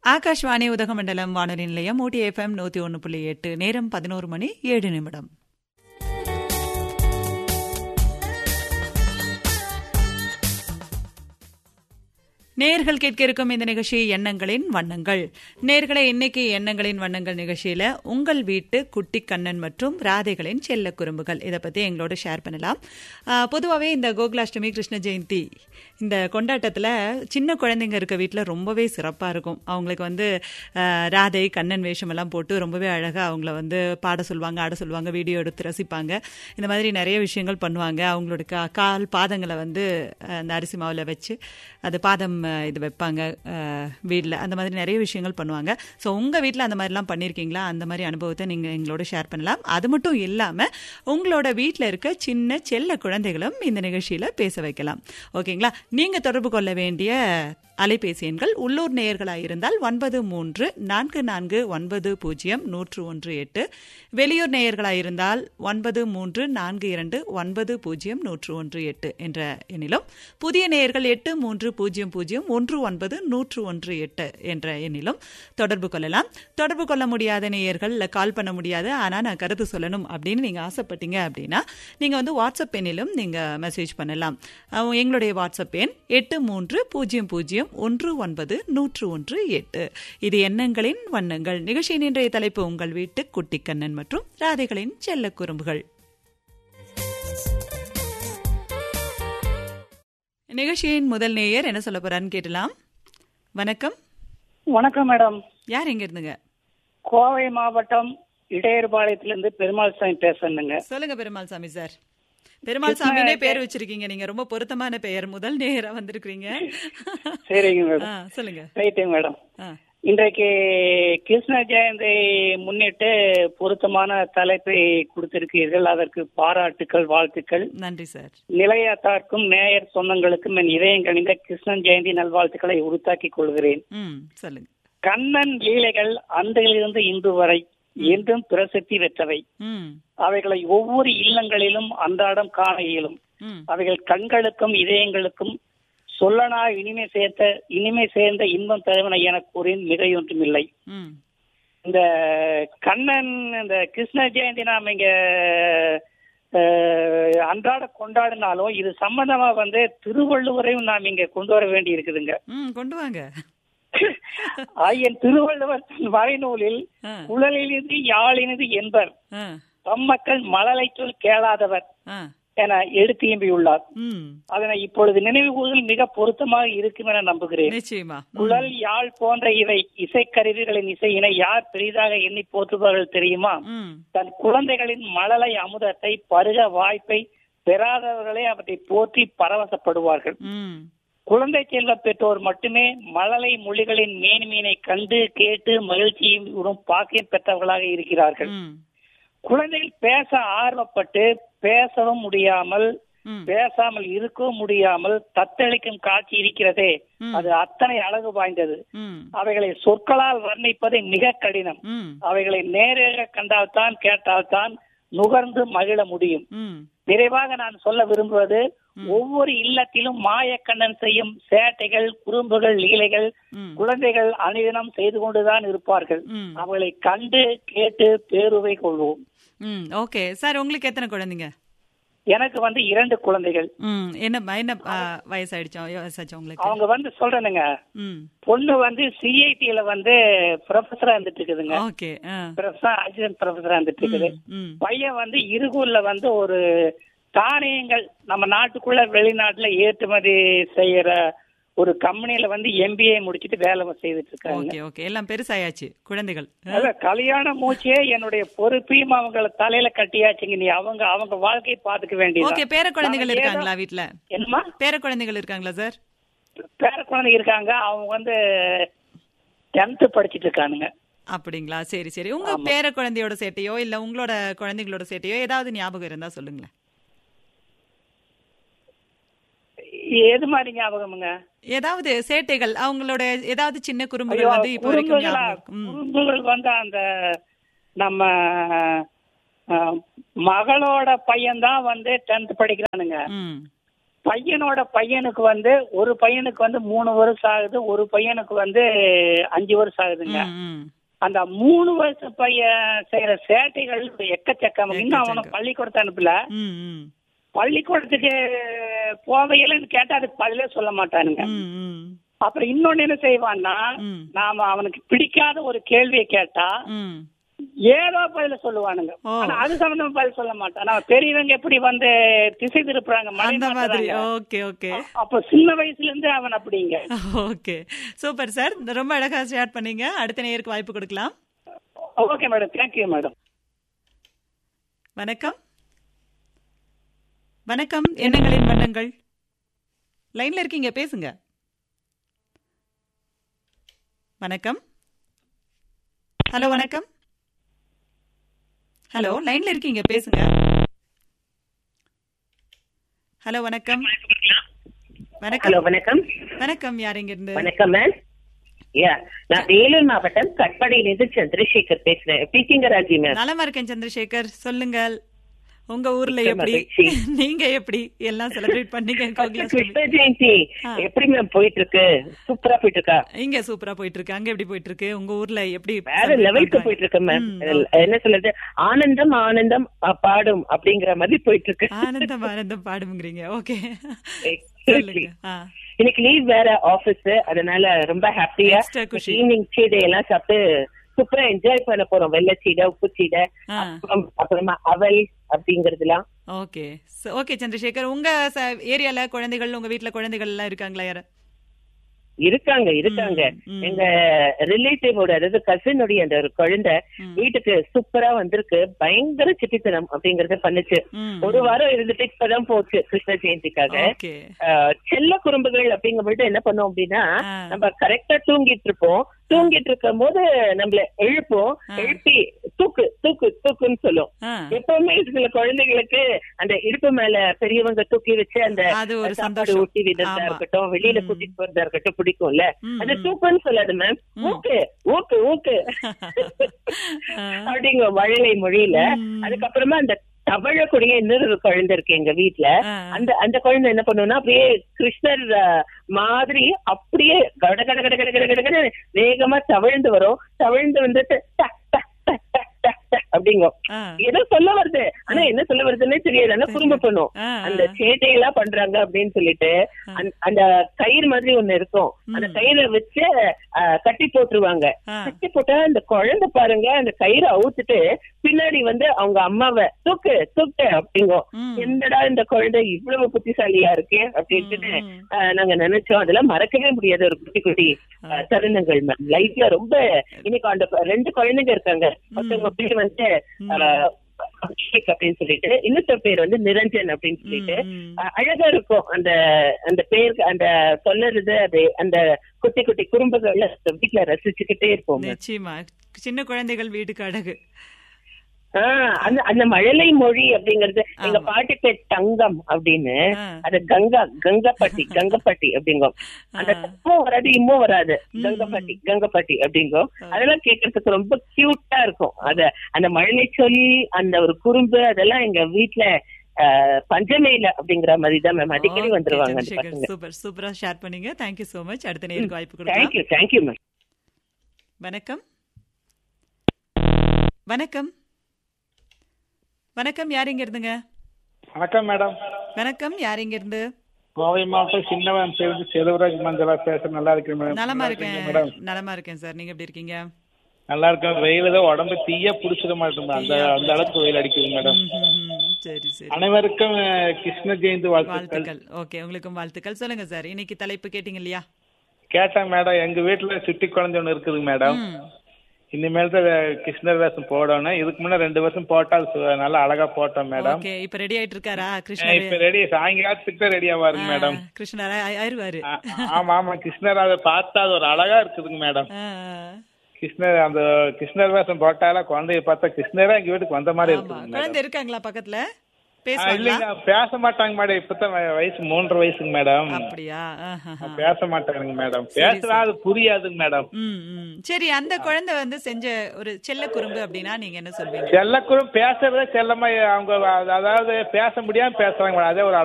ஆகாஷ்வாணி உதகமண்டலம் வானொலி நிலையம் ஊட்டி எஃப்எம் நூத்தி ஒன்று புள்ளி எட்டு நேரம் பதினோரு மணி ஏழு நிமிடம் நேர்கள் கேட்க இருக்கும் இந்த நிகழ்ச்சி எண்ணங்களின் வண்ணங்கள் நேர்களை இன்னைக்கு எண்ணங்களின் வண்ணங்கள் நிகழ்ச்சியில உங்கள் வீட்டு குட்டி கண்ணன் மற்றும் ராதைகளின் செல்ல குறும்புகள் இதை பத்தி எங்களோட ஷேர் பண்ணலாம் பொதுவாகவே இந்த கோகுலாஷ்டமி கிருஷ்ண ஜெயந்தி இந்த கொண்டாட்டத்தில் சின்ன குழந்தைங்க இருக்க வீட்டில் ரொம்பவே சிறப்பாக இருக்கும் அவங்களுக்கு வந்து ராதை கண்ணன் வேஷம் எல்லாம் போட்டு ரொம்பவே அழகாக அவங்கள வந்து பாட சொல்லுவாங்க ஆட சொல்லுவாங்க வீடியோ எடுத்து ரசிப்பாங்க இந்த மாதிரி நிறைய விஷயங்கள் பண்ணுவாங்க அவங்களோட கால் பாதங்களை வந்து அந்த அரிசி மாவில் வச்சு அது பாதம் இது வைப்பாங்க வீட்டில் அந்த மாதிரி நிறைய விஷயங்கள் பண்ணுவாங்க ஸோ உங்கள் வீட்டில் அந்த மாதிரிலாம் பண்ணியிருக்கீங்களா அந்த மாதிரி அனுபவத்தை நீங்கள் எங்களோட ஷேர் பண்ணலாம் அது மட்டும் இல்லாமல் உங்களோட வீட்டில் இருக்க சின்ன செல்ல குழந்தைகளும் இந்த நிகழ்ச்சியில் பேச வைக்கலாம் ஓகேங்களா நீங்கள் தொடர்பு கொள்ள வேண்டிய அலைபேசி எண்கள் உள்ளூர் நேயர்களாக இருந்தால் ஒன்பது மூன்று நான்கு நான்கு ஒன்பது பூஜ்ஜியம் நூற்று ஒன்று எட்டு வெளியூர் நேயர்களாக இருந்தால் ஒன்பது மூன்று நான்கு இரண்டு ஒன்பது பூஜ்ஜியம் நூற்று ஒன்று எட்டு என்ற எண்ணிலும் புதிய நேயர்கள் எட்டு மூன்று பூஜ்ஜியம் பூஜ்ஜியம் ஒன்று ஒன்பது நூற்று ஒன்று எட்டு என்ற எண்ணிலும் தொடர்பு கொள்ளலாம் தொடர்பு கொள்ள முடியாத நேயர்கள் கால் பண்ண முடியாது ஆனால் நான் கருத்து சொல்லணும் அப்படின்னு நீங்கள் ஆசைப்பட்டீங்க அப்படின்னா நீங்கள் வந்து வாட்ஸ்அப் எண்ணிலும் நீங்கள் மெசேஜ் பண்ணலாம் எங்களுடைய வாட்ஸ்அப் எண் எட்டு மூன்று பூஜ்ஜியம் பூஜ்ஜியம் ஒன்று ஒன்பது நூற்று ஒன்று எட்டு இது எண்ணங்களின் வண்ணங்கள் நிகழ்ச்சியின் இன்றைய தலைப்பு உங்கள் வீட்டு குட்டிக்கண்ணன் மற்றும் ராதைகளின் செல்ல குறும்புகள் நிகழ்ச்சியின் முதல் நேயர் என்ன சொல்ல போறான்னு கேட்டலாம் வணக்கம் வணக்கம் மேடம் யார் எங்க இருந்துங்க கோவை மாவட்டம் இடையர்பாளையத்திலிருந்து பெருமாள் சாமி பேசுறேங்க சொல்லுங்க பெருமாள் சாமி சார் பெருமாள் சாமினே பேர் வச்சிருக்கீங்க நீங்க ரொம்ப பொருத்தமான பெயர் முதல் நேரா வந்திருக்கீங்க சரிங்க மேடம் சொல்லுங்க ரைட்டுங்க மேடம் இன்றைக்கு கிருஷ்ண ஜெயந்தி முன்னிட்டு பொருத்தமான தலைப்பை கொடுத்திருக்கிறீர்கள் அதற்கு பாராட்டுக்கள் வாழ்த்துக்கள் நன்றி சார் நிலையத்தார்க்கும் நேயர் சொந்தங்களுக்கும் என் இதயம் கணிந்த கிருஷ்ணன் ஜெயந்தி நல்வாழ்த்துக்களை உறுத்தாக்கிக் கொள்கிறேன் சொல்லுங்க கண்ணன் லீலைகள் அன்றிலிருந்து இன்று வரை என்றும் பிரசித்தி பெற்றவை அவைகளை ஒவ்வொரு இல்லங்களிலும் அன்றாடம் காண இயலும் அவைகள் கண்களுக்கும் இதயங்களுக்கும் சொல்லனா இனிமை சேர்த்த இனிமை சேர்ந்த இன்பம் தருவன என கூறின் மிகையொன்றும் இல்லை இந்த கண்ணன் இந்த கிருஷ்ண ஜெயந்தி நாம் இங்க அன்றாட கொண்டாடினாலும் இது சம்பந்தமா வந்து திருவள்ளுவரையும் நாம் இங்க கொண்டு வர வேண்டி இருக்குதுங்க கொண்டு வாங்க ஐயன் திருவள்ளுவர் தன் வரைநூலில் குழலிலிருந்து யாழினது என்பர் தம் மக்கள் மழலை சொல் கேளாதவர் என எடுத்து எம்பியுள்ளார் அதனை இப்பொழுது நினைவு கூறுதல் மிக பொருத்தமாக இருக்கும் என நம்புகிறேன் நிச்சயமா குழல் யாழ் போன்ற இவை இசைக்கருவிகளின் இசையினை யார் பெரிதாக எண்ணி போற்றுபவர்கள் தெரியுமா தன் குழந்தைகளின் மழலை அமுதத்தை பருக வாய்ப்பை பெறாதவர்களே அவற்றை போற்றி பரவசப்படுவார்கள் குழந்தை செல்வ பெற்றோர் மட்டுமே மழலை மொழிகளின் மேன்மையினை கண்டு கேட்டு மகிழ்ச்சியும் பாக்கியம் பெற்றவர்களாக இருக்கிறார்கள் குழந்தைகள் பேச ஆர்வப்பட்டு பேசவும் முடியாமல் பேசாமல் இருக்கவும் முடியாமல் தத்தளிக்கும் காட்சி இருக்கிறதே அது அத்தனை அழகு வாய்ந்தது அவைகளை சொற்களால் வர்ணிப்பது மிக கடினம் அவைகளை நேராக கண்டால்தான் கேட்டால்தான் நுகர்ந்து மகிழ முடியும் நிறைவாக நான் சொல்ல விரும்புவது ஒவ்வொரு இல்லத்திலும் மாயக்கண்ணன் செய்யும் சேட்டைகள் குறும்புகள் லீலைகள் குழந்தைகள் அனுதினம் செய்து கொண்டுதான் இருப்பார்கள் அவர்களை கண்டு கேட்டு பேருவை கொள்வோம் ஓகே சார் உங்களுக்கு எத்தனை குழந்தைங்க எனக்கு வந்து இரண்டு குழந்தைகள் என்ன என்ன வயசாயிடுச்சு உங்களுக்கு அவங்க வந்து சொல்றேனுங்க பொண்ணு வந்து சிஐடில வந்து ப்ரொஃபஸரா இருந்துட்டு இருக்குதுங்க ஓகே அசிஸ்டன்ட் ப்ரொஃபஸரா இருந்துட்டு இருக்குது பையன் வந்து இருகூர்ல வந்து ஒரு தானியங்கள் நம்ம நாட்டுக்குள்ள வெளிநாட்டுல ஏற்றுமதி செய்யற ஒரு கம்பெனில வந்து எம்பிஏ முடிச்சிட்டு வேலை செய்துட்டு இருக்காங்க ஓகே ஓகே எல்லாம் பெருசாயாச்சு குழந்தைகள் கல்யாண மூச்சே என்னுடைய பொறுப்பையும் அவங்க தலையில கட்டியாச்சுங்க நீ அவங்க அவங்க வாழ்க்கையை பாத்துக்க வேண்டியது ஓகே பேர குழந்தைகள் இருக்காங்களா வீட்ல என்னமா பேர குழந்தைகள் இருக்காங்களா சார் பேர குழந்தைங்க இருக்காங்க அவங்க வந்து டென்த் படிச்சிட்டு இருக்கானுங்க அப்படிங்களா சரி சரி உங்க பேர குழந்தையோட சேட்டையோ இல்ல உங்களோட குழந்தைங்களோட சேட்டையோ ஏதாவது ஞாபகம் இருந்தா சொல்லுங்களேன் எது மாதிரி ஞாபகமுங்க ஏதாவது சேட்டைகள் அவங்களோட ஏதாவது சின்ன குறும்புகள் வந்து இப்போ வரைக்கும் குறும்புகள் வந்து அந்த நம்ம மகளோட பையன் தான் வந்து டென்த் படிக்கிறானுங்க பையனோட பையனுக்கு வந்து ஒரு பையனுக்கு வந்து மூணு வருஷம் ஆகுது ஒரு பையனுக்கு வந்து அஞ்சு வருஷம் ஆகுதுங்க ம், ம். அந்த மூணு வருஷ பையன் செய்யற சேட்டைகள் எக்கச்சக்கம் இன்னும் அவனை எக்கச்சக்கம். பள்ளிக்கூடத்தை அனுப்பல ம், ம். பள்ளிக்கூடத்துக்கு போவையிலன்னு கேட்டா அதுக்கு பதிலே சொல்ல மாட்டானுங்க ம், ம். அப்புறம் இன்னொன்னு என்ன செய்வான்னா ம். நாம அவனுக்கு பிடிக்காத ஒரு கேள்வியை கேட்டா ம். ஏதோ பதில சொல்லுவானுங்க ஓ. ஆனா அது சம்பந்தமா பதில் சொல்ல மாட்டான் நம்ம பெரியவங்க எப்படி வந்து திசை திருப்புறாங்க மலை அந்த மாதிரி மாத்துறாங்க. ஓகே ஓகே அப்ப சின்ன வயசுல இருந்து அவன் அப்படிங்க ஓகே சூப்பர் சார் ரொம்ப அழகா ஷேர் பண்ணீங்க அடுத்த நேயருக்கு வாய்ப்பு கொடுக்கலாம் ஓகே மேடம் தேங்க்யூ மேடம் வணக்கம் வணக்கம் எண்ணங்களின் வண்ணங்கள் லைன்ல இருக்கீங்க பேசுங்க வணக்கம் ஹலோ வணக்கம் ஹலோ லைன்ல இருக்கீங்க பேசுங்க ஹலோ வணக்கம் வணக்கம் ஹலோ வணக்கம் வணக்கம் யார் இங்க இருந்து வணக்கம் மேம் யா நான் வேலூர் மாவட்டம் கட்பாடியிலிருந்து சந்திரசேகர் பேசுறேன் எப்படி இருக்கீங்க ராஜி மேம் நலமா இருக்கேன் சந்திரசேகர் சொல்லுங்கள் உங்க ஊர்ல மிக்க எப்படி மகிழ்ச்சி. நீங்க எப்படி எல்லாம் செலிப்ரேட் பண்ணீங்க கோகுலாஷ்டமி கிருஷ்ண ஜெயந்தி ஆ. எப்படி மேம் போயிட்டு இருக்கு சூப்பரா போயிட்டு இருக்கா இங்க சூப்பரா போயிட்டு இருக்கு அங்க எப்படி போயிட்டு இருக்கு உங்க ஊர்ல எப்படி வேற celebrate லெவலுக்கு பண்றாங்க? போயிட்டு இருக்கு மேம் ம், என்ன சொல்றது ஆனந்தம் ஆனந்தம் அ, பாடும் அப்படிங்கிற மாதிரி போயிட்டு இருக்கு ஆனந்தம் ஆனந்தம் பாடுங்கிறீங்க ஓகே Exactly. சொல்லுங்க ஆ, இன்னைக்கு லீவ் வேற ஆபீஸ் அதனால ரொம்ப ஹாப்பியா Extra குஷி. ஈவினிங் சீடை எல்லாம் சாப்பிட்டு சூப்பரா என்ஜாய் பண்ண போறோம் வெள்ளை சீடை உப்பு சீடை ஆ. அப்புறம் அப்புறமா அவல் அப்படிங்கறதுலாம் ஓகே So, ஓகே சந்திரசேகர் உங்க ச- ஏரியால குழந்தைகள் உங்க வீட்ல குழந்தைகள் எல்லாம் இருக்காங்களா யாரு இருக்காங்க இருக்காங்க ம். எங்க ரிலேட்டிவோட அதாவது கசினுடைய அந்த ஒரு குழந்தை ம். வீட்டுக்கு சூப்பரா வந்திருக்கு பயங்கர சிட்டித்தனம் அப்படிங்கறத பண்ணுச்சு ம். ஒரு வாரம் இருந்துட்டு இப்பதான் போச்சு கிருஷ்ண ஜெயந்திக்காக ஓகே ஆஹ், செல்ல குறும்புகள் அப்படிங்கும்போது என்ன பண்ணோம் அப்படின்னா ஆ. நம்ம கரெக்டா தூங்கிட்டு இருப்போம் தூங்கிட்டு இருக்கும் போது நம்மள எழுப்போம் ஆ. எழுப்பி தூக்கு தூக்கு தூக்குன்னு சொல்லும் ஆ. எப்பவுமே சில குழந்தைகளுக்கு அந்த இடுப்பு மேல பெரியவங்க தூக்கி வச்சு அந்த அது ஒரு சாப்பாடு சந்தோஷம். ஊட்டி விடுறதா ஆமா. இருக்கட்டும் வெளியில ம். கூட்டிட்டு போறதா இருக்கட்டும் பிடிக்கும்ல ம், அது ம். தூக்குன்னு சொல்லாது மேம் ம். ஊக்கு ஊக்கு ஊக்கு ஆ. அப்படிங்க மழலை மொழியில ம். அதுக்கப்புறமா அந்த தவழக்கூடிய இன்னொரு ஒரு குழந்தை இருக்கு எங்க வீட்ல ஆ. அந்த அந்த குழந்தை என்ன பண்ணும்னா அப்படியே கிருஷ்ணர் அஹ், மாதிரி அப்படியே கட கட கட கட கட கட கட வேகமா தவழ்ந்து வரும் தவழ்ந்து வந்துட்டு டக், டக், டக், டக், டக், டக் அப்படிங்கும் ஆ. ஏதோ சொல்ல வருது ஆனா என்ன சொல்ல வருதுன்னே தெரியாது ஆனா குறும்பு பண்ணும் ஆ, ஆ. அந்த சேட்டையெல்லாம் பண்றாங்க அப்படின்னு சொல்லிட்டு அந்த- அந்த கயிறு மாதிரி ஒண்ணு இருக்கும் அந்த ம். கயிறை வச்சு அஹ், கட்டி போட்டுருவாங்க ஆ. கட்டி போட்டா அந்த குழந்தை பாருங்க அந்த கயிறை அவுத்துட்டு பின்னாடி வந்து அவங்க அம்மாவை தூக்கு தூக்கு அப்படிங்கும் ம். என்னடா இந்த குழந்தை இவ்வளவு புத்திசாலியா இருக்கு அப்படின்ட்டு ம், ம். அஹ், நாங்க நினைச்சோம் அதெல்லாம் மறக்கவே முடியாத ஒரு குட்டி குட்டி அஹ், தருணங்கள் மேம் லைஃப்ல ரொம்ப இன்னைக்கு அந்த ப- ரெண்டு குழந்தைங்க இருக்காங்க ஒருத்தவங்க பேர் வந்து அஹ், அபிஷேக் அப்படின்னு சொல்லிட்டு இன்னொருத்த பேர் வந்து நிரஞ்சன் அப்படின்னு சொல்லிட்டு ம், ம். அஹ், அழகா இருக்கும் அந்த அந்த பேருக்கு அந்த சொல்லுறது அது அந்த குட்டி குட்டி குறும்புகள் வீட்டுல ரசிச்சுக்கிட்டே இருப்போம் ma'am. நிச்சயமா சின்ன குழந்தைகள் வீட்டுக்கு அழகு ஆஹ் அந்த அந்த மழலை மொழி அப்படிங்கறது எங்க ஆமா. பாட்டி பேர் தங்கம் அப்படின்னு ஆ. அது கங்கா கங்கப்பட்டி கங்கப்பட்டி அப்படிங்கும் அந்த ஆ. தப்பும் வராது இம்மும் வராது ம், கங்கப்பட்டி கங்கப்பட்டி அப்படிங்கும் அதெல்லாம் கேட்கறதுக்கு ரொம்ப கியூட்டா இருக்கும் அத அந்த மழலை சொல் அந்த ஒரு குறும்பு அதெல்லாம் எங்க வீட்ல ஆஹ், பஞ்சமே இல்ல அப்படிங்கிற மாதிரி தான் மேம் அடிக்கடி வந்துருவாங்க அந்த பசங்க சூப்பர் சூப்பரா ஷேர் பண்ணீங்க தேங்க்யூ சோ மச் அடுத்த நேருக்கு வாய்ப்பு கொடுக்கலாம் தேங்க்யூ தேங்க்யூ மேம் வணக்கம் வணக்கம் வணக்கம் யார் இங்க இருந்துங்க வணக்கம் மேடம் வணக்கம் யார் இங்க இருந்து கோவை மாவட்டம் சின்னவன் பேருந்து செல்வராஜ் மஞ்சளா பேச நல்லா இருக்கேன் மேடம் நலமா நல்லா இருக்கேன் இருக்கீங்க மேடம் நலமா இருக்கேன் சார் நீங்க எப்படி இருக்கீங்க நல்லா இருக்கேன் வெயில் தான் உடம்பு தீய புடிச்சிட மாட்டேன் அந்த அந்த அளவுக்கு வெயில் அடிக்குது மேடம் ம், ம், ம். சரி சரி அனைவருக்கும் அஹ், கிருஷ்ண ஜெயந்தி வாழ்த்துக்கள் வாழ்த்துக்கள் ஓகே உங்களுக்கும் வாழ்த்துக்கள் சொல்லுங்க சார் இன்னைக்கு தலைப்பு கேட்டீங்க இல்லையா கேட்டேன் மேடம் எங்க வீட்டுல சுட்டி குழந்தை ஒண்ணு இருக்குதுங்க மேடம் ம். இனிமேல் தான் கிருஷ்ணர் வேஷம் போடணும் இதுக்கு முன்ன ரெண்டு வருஷம் போட்டா அது சு- நல்லா அழகா போட்டோம் மேடம் ஓகே இப்ப ரெடி ஆயிட்டு இருக்காரா அஹ், கிருஷ்ணர் இப்ப ரெடி சாயங்காலத்துக்கு தான் ரெடி ஆவாருங்க மேடம் ஆ, கிருஷ்ணர் ஆ- ஆயிருவாரு ஆ- ஆமா ஆமா கிருஷ்ணர் அதை பார்த்தா அது ஒரு அழகா இருக்குதுங்க மேடம் ஆ, கிருஷ்ணர் அந்த கிருஷ்ணர் வேஷம் போட்டால குழந்தைய பார்த்தா கிருஷ்ணரே எங்க வீட்டுக்கு வந்த மாதிரி ஆமா இருக்குதுங்க மேடம் குழந்தை இருக்காங்களா பக்கத்துல ஆ, பேசுவாங்களா இல்லைங்க பேச மாட்டாங்க மேடம் இப்பதான் வ- வயசு மூன்றரை வயசுங்க மேடம் அப்படியா ஆஹாஹா. பேச மாட்டாங்க மேடம் பேசுனா அது புரியாதுங்க மேடம் ம் ம் சரி அந்த குழந்தை வந்து செஞ்ச ஒரு செல்ல குறும்பு அப்படின்னா நீங்க என்ன சொல்வீங்க செல்லக்குறும் பேசுறதே செல்லமா அவங்க அதாவது பேச முடியாம பேசுறாங்க மேடம் அதே ஒரு